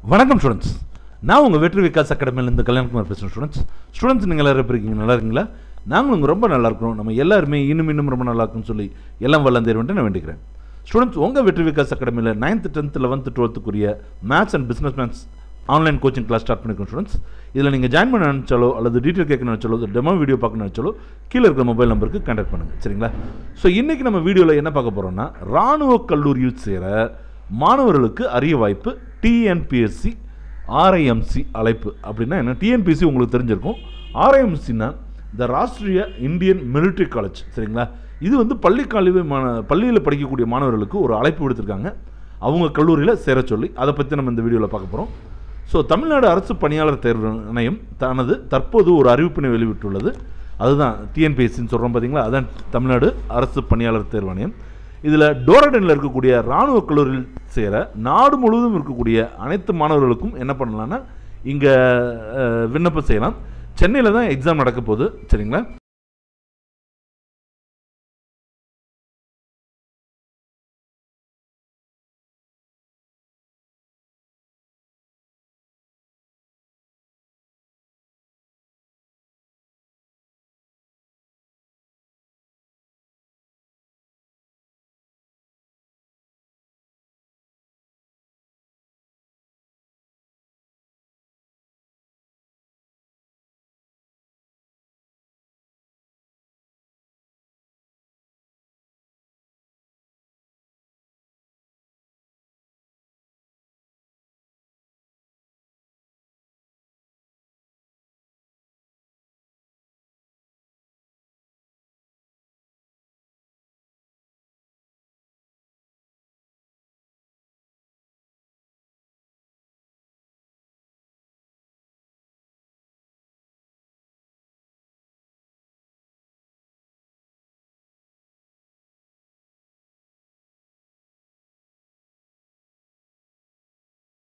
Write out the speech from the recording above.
வணக்கம் ஸ்டூடெண்ட்ஸ் நான் உங்கள் வெற்றி விகாஸ் அகாடமியிலேருந்து கல்யாணகுமார் பேசுகிறேன் ஸ்டூடெண்ட்ஸ் ஸ்டூடெண்ட்ஸ் நீங்கள் எல்லாரும் எப்படி இருக்கீங்க நல்லா இருக்கீங்களா நாங்களும் இங்க ரொம்ப நல்லா இருக்கிறோம் நம்ம எல்லாருமே இன்னும் இன்னும் ரொம்ப நல்லா இருக்கும்னு சொல்லி எல்லாம் வல்லந்தேர்வன்ட்டு நான் வேண்டிக்கிறேன் ஸ்டூடெண்ட்ஸ் உங்கள் வெற்றி விகாஸ் அகாடமியில் நைன்த்து டென்த்து லெவன்த்து டுவெல்த்துக்குரிய maths and business maths online coaching class start பண்ணிருக்கோம் ஸ்டூடெண்ட்ஸ் இதில் நீங்கள் ஜாயின் பண்ண நினச்சாலோ அல்லது டீட்டெயில் கேட்க நினச்சாலோ டெமோ வீடியோ பார்க்க நினச்சாலோ கீழே இருக்கிற மொபைல் நம்பருக்கு கான்டாக்ட் பண்ணுங்கள் சரிங்களா ஸோ இன்றைக்கி நம்ம வீடியோவில் என்ன பார்க்க போகிறோம்னா இராணுவ கல்லூரியில் சேர மாணவர்களுக்கு அரிய வாய்ப்பு டிஎன்பிஎஸ்சி ஆர்ஐஎம்சி அழைப்பு அப்படின்னா என்ன டிஎன்பிஎஸ்சி உங்களுக்கு தெரிஞ்சிருக்கும் ஆர்ஐஎம்சின்னா the Rashtriya Indian military college சரிங்களா இது வந்து பள்ளி கல்வி மாண பள்ளியில் படிக்கக்கூடிய மாணவர்களுக்கு ஒரு அழைப்பு விடுத்திருக்காங்க அவங்க கல்லூரியில் சேர சொல்லி அதை பற்றி நம்ம இந்த வீடியோவில் பார்க்க போகிறோம் ஸோ தமிழ்நாடு அரசு பணியாளர் தேர்வு ஆணையம் தனது தற்போது ஒரு அறிவிப்பினை வெளியிட்டுள்ளது அதுதான் டிஎன்பிஎஸ்சின்னு சொல்கிறோம் பார்த்தீங்களா அதான் தமிழ்நாடு அரசு பணியாளர் தேர்வாணையம் இதில் டோரடனில் இருக்கக்கூடிய இராணுவ கல்லூரியில் சேர நாடு முழுவதும் இருக்கக்கூடிய அனைத்து மாணவர்களுக்கும் என்ன பண்ணலாம்னா இங்கே விண்ணப்பம் செய்யலாம் சென்னையில் தான் எக்ஸாம் நடக்க போகுது சரிங்களா